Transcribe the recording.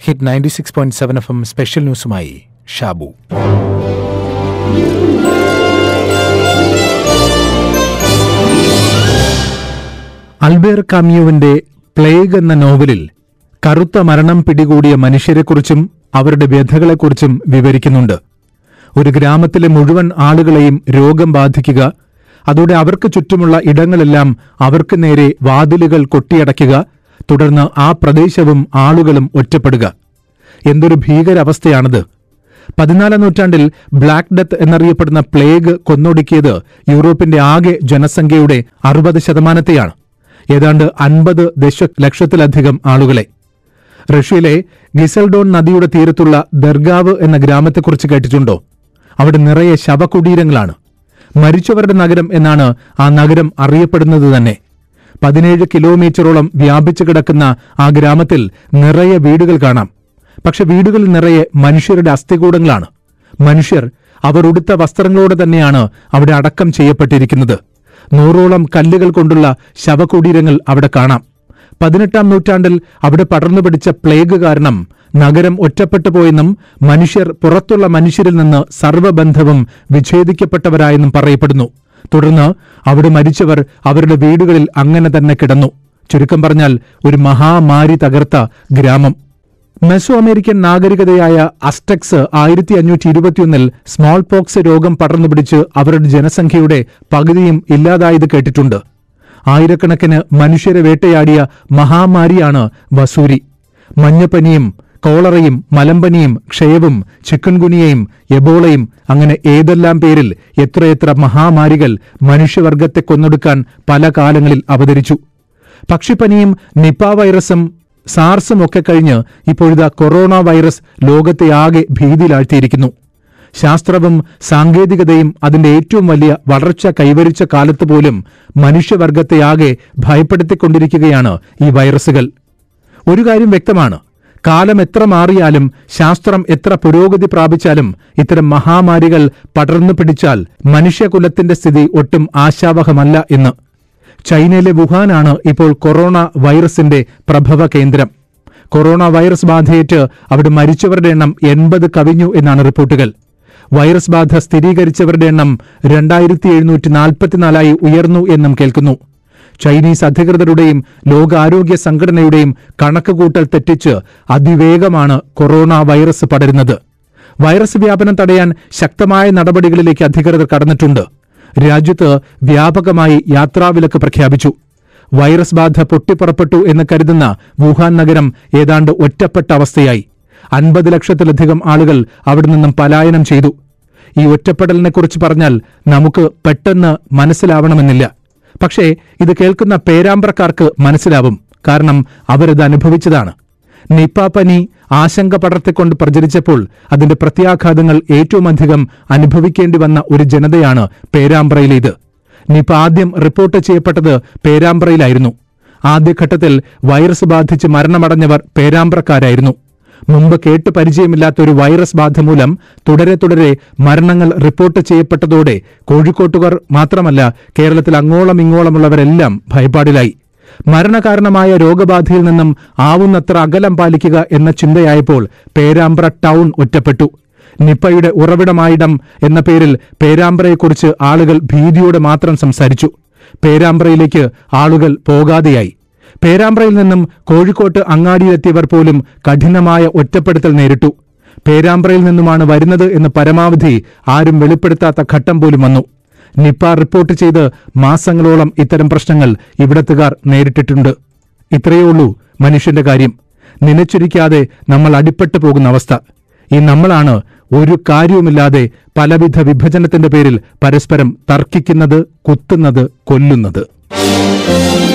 hit ninety six point seven F M special ന്യൂസുമായി Shabu Albert കാമിയുവിന്റെ plague എന്ന നോവലിൽ കറുത്ത മരണം പിടികൂടിയ മനുഷ്യരെക്കുറിച്ചും അവരുടെ വ്യഥകളെക്കുറിച്ചും വിവരിക്കുന്നുണ്ട് ഒരു ഗ്രാമത്തിലെ മുഴുവൻ ആളുകളെയും രോഗം ബാധിക്കുക അതോടെ അവർക്ക് ചുറ്റുമുള്ള ഇടങ്ങളെല്ലാം അവർക്ക് നേരെ വാതിലുകൾ കൊട്ടിയടയ്ക്കുക തുടർന്ന് ആ പ്രദേശവും ആളുകളും ഒറ്റപ്പെടുക എന്തൊരു ഭീകരാവസ്ഥയാണത് പതിനാലാം നൂറ്റാണ്ടിൽ ബ്ലാക്ക് ഡെത്ത് എന്നറിയപ്പെടുന്ന പ്ലേഗ് കൊന്നൊടുക്കിയത് യൂറോപ്പിന്റെ ആകെ ജനസംഖ്യയുടെ അറുപത് ശതമാനത്തെയാണ് ഏതാണ്ട് അൻപത് ദശലക്ഷത്തിലധികം ആളുകളെ റഷ്യയിലെ ഗിസൽഡോൺ നദിയുടെ തീരത്തുള്ള ദർഗാവ് എന്ന ഗ്രാമത്തെക്കുറിച്ച് കേട്ടിട്ടുണ്ടോ അവിടെ നിറയെ ശവകുടീരങ്ങളാണ് മരിച്ചവരുടെ നഗരം എന്നാണ് ആ നഗരം അറിയപ്പെടുന്നത് തന്നെ പതിനേഴ് കിലോമീറ്ററോളം വ്യാപിച്ചു കിടക്കുന്ന ആ ഗ്രാമത്തിൽ നിറയെ വീടുകൾ കാണാം പക്ഷെ വീടുകളിൽ നിറയെ മനുഷ്യരുടെ അസ്ഥികൂടങ്ങളാണ് മനുഷ്യർ അവർ ഉടുത്ത വസ്ത്രങ്ങളോടെ തന്നെയാണ് അവിടെ അടക്കം ചെയ്യപ്പെട്ടിരിക്കുന്നത് നൂറോളം കല്ലുകൾ കൊണ്ടുള്ള ശവകുടീരങ്ങൾ അവിടെ കാണാം പതിനെട്ടാം നൂറ്റാണ്ടിൽ അവിടെ പടർന്നു പിടിച്ച പ്ലേഗ് കാരണം നഗരം ഒറ്റപ്പെട്ടു പോയെന്നും മനുഷ്യർ പുറത്തുള്ള മനുഷ്യരിൽ നിന്ന് സർവ്വബന്ധവും വിച്ഛേദിക്കപ്പെട്ടവരായെന്നും പറയപ്പെടുന്നു തുടർന്ന് അവിടെ മരിച്ചവർ അവരുടെ വീടുകളിൽ അങ്ങനെ തന്നെ കിടന്നു ചുരുക്കം പറഞ്ഞാൽ ഒരു മഹാമാരി തകർത്ത ഗ്രാമം മെസോ അമേരിക്കൻ നാഗരികതയായ അസ്റ്റക്സ് ആയിരത്തി അഞ്ഞൂറ്റി ഇരുപത്തിയൊന്നിൽ സ്മോൾ പോക്സ് രോഗം പടർന്നു പിടിച്ച് അവരുടെ ജനസംഖ്യയുടെ പകുതിയും ഇല്ലാതായത് കേട്ടിട്ടുണ്ട് ആയിരക്കണക്കിന് മനുഷ്യരെ വേട്ടയാടിയ മഹാമാരിയാണ് വസൂരി മഞ്ഞപ്പനിയും കോളറയും മലമ്പനിയും ക്ഷയവും ചിക്കൻഗുനിയയും എബോളയും അങ്ങനെ ഏതെല്ലാം പേരിൽ എത്രയെത്ര മഹാമാരികൾ മനുഷ്യവർഗത്തെ കൊന്നൊടുക്കാൻ പല കാലങ്ങളിൽ അവതരിച്ചു പക്ഷിപ്പനിയും നിപ്പ വൈറസും സാർസും ഒക്കെ കഴിഞ്ഞ് ഇപ്പോഴിതാ കൊറോണ വൈറസ് ലോകത്തെ ആകെ ഭീതിയിലാഴ്ത്തിയിരിക്കുന്നു ശാസ്ത്രവും സാങ്കേതികതയും അതിന്റെ ഏറ്റവും വലിയ വളർച്ച കൈവരിച്ച കാലത്ത് പോലും മനുഷ്യവർഗത്തെ ആകെ ഭയപ്പെടുത്തിക്കൊണ്ടിരിക്കുകയാണ് ഈ വൈറസുകൾ ഒരു കാര്യം വ്യക്തമാണ് കാലം എത്ര മാറിയാലും ശാസ്ത്രം എത്ര പുരോഗതി പ്രാപിച്ചാലും ഇത്തരം മഹാമാരികൾ പടർന്നു പിടിച്ചാൽ മനുഷ്യകുലത്തിന്റെ സ്ഥിതി ഒട്ടും ആശാവഹമല്ല എന്ന് ചൈനയിലെ വുഹാനാണ് ഇപ്പോൾ കൊറോണ വൈറസിന്റെ പ്രഭവ കേന്ദ്രം കൊറോണ വൈറസ് ബാധയേറ്റ് അവിടെ മരിച്ചവരുടെ എണ്ണം എൺപത് കവിഞ്ഞു എന്നാണ് റിപ്പോർട്ടുകൾ വൈറസ് ബാധ സ്ഥിരീകരിച്ചവരുടെ എണ്ണം രണ്ടായിരത്തി എഴുന്നൂറ്റി നാൽപ്പത്തിനാലായി ഉയർന്നു എന്നും കേൾക്കുന്നു ചൈനീസ് അധികൃതരുടെയും ലോകാരോഗ്യ സംഘടനയുടെയും കണക്കുകൂട്ടൽ തെറ്റിച്ച് അതിവേഗമാണ് കൊറോണ വൈറസ് പടരുന്നത് വൈറസ് വ്യാപനം തടയാൻ ശക്തമായ നടപടികളിലേക്ക് അധികൃതർ കടന്നിട്ടുണ്ട് രാജ്യത്ത് വ്യാപകമായി യാത്രാവിലക്ക് പ്രഖ്യാപിച്ചു വൈറസ് ബാധ പൊട്ടിപ്പുറപ്പെട്ടു എന്ന് കരുതുന്ന വുഹാൻ നഗരം ഏതാണ്ട് ഒറ്റപ്പെട്ട അവസ്ഥയായി അൻപത് ലക്ഷത്തിലധികം ആളുകൾ അവിടെ നിന്നും പലായനം ചെയ്തു ഈ ഒറ്റപ്പെടലിനെക്കുറിച്ച് പറഞ്ഞാൽ നമുക്ക് പെട്ടെന്ന് മനസ്സിലാവണമെന്നില്ല പക്ഷേ ഇത് കേൾക്കുന്ന പേരാമ്പ്രക്കാർക്ക് മനസ്സിലാവും കാരണം അവരത് അനുഭവിച്ചതാണ് നിപ്പ പനി ആശങ്ക പടർത്തിക്കൊണ്ട് പ്രചരിച്ചപ്പോൾ അതിന്റെ പ്രത്യാഘാതങ്ങൾ ഏറ്റവും അധികം അനുഭവിക്കേണ്ടി വന്ന ഒരു ജനതയാണ് പേരാമ്പ്രയിലേത് നിപ്പ ആദ്യം റിപ്പോർട്ട് ചെയ്യപ്പെട്ടത് പേരാമ്പ്രയിലായിരുന്നു ആദ്യഘട്ടത്തിൽ വൈറസ് ബാധിച്ച് മരണമടഞ്ഞവർ പേരാമ്പ്രക്കാരായിരുന്നു മുമ്പ് കേട്ട് പരിചയമില്ലാത്ത ഒരു വൈറസ് ബാധ മൂലം തുടരെ തുടരെ മരണങ്ങൾ റിപ്പോർട്ട് ചെയ്യപ്പെട്ടതോടെ കോഴിക്കോട്ടുകാർ മാത്രമല്ല കേരളത്തിൽ അങ്ങോളം ഇങ്ങോളമുള്ളവരെല്ലാം ഭയപ്പാടിലായി മരണകാരണമായ രോഗബാധയിൽ നിന്നും ആവുന്നത്ര അകലം പാലിക്കുക എന്ന ചിന്തയായപ്പോൾ പേരാമ്പ്ര ടൗൺ ഒറ്റപ്പെട്ടു നിപ്പയുടെ ഉറവിടമായിടം എന്ന പേരിൽ പേരാമ്പ്രയെക്കുറിച്ച് ആളുകൾ ഭീതിയോടെ മാത്രം സംസാരിച്ചു പേരാമ്പ്രയിലേക്ക് ആളുകൾ പോകാതെയായി പേരാമ്പ്രയിൽ നിന്നും കോഴിക്കോട്ട് അങ്ങാടിയിലെത്തിയവർ പോലും കഠിനമായ ഒറ്റപ്പെടുത്തൽ നേരിട്ടു പേരാമ്പ്രയിൽ നിന്നുമാണ് വരുന്നത് എന്ന് പരമാവധി ആരും വെളിപ്പെടുത്താത്ത ഘട്ടം പോലും വന്നു നിപ്പ റിപ്പോർട്ട് ചെയ്ത് മാസങ്ങളോളം ഇത്തരം പ്രശ്നങ്ങൾ ഇവിടത്തുകാർ നേരിട്ടിട്ടുണ്ട് ഇത്രയേ ഉള്ളൂ മനുഷ്യന്റെ കാര്യം നനച്ചൊരിക്കാതെ നമ്മൾ അടിപ്പെട്ടു പോകുന്ന അവസ്ഥ ഈ നമ്മളാണ് ഒരു കാര്യവുമില്ലാതെ പലവിധ വിഭജനത്തിന്റെ പേരിൽ പരസ്പരം തർക്കിക്കുന്നത് കുത്തുന്നത് കൊല്ലുന്നത്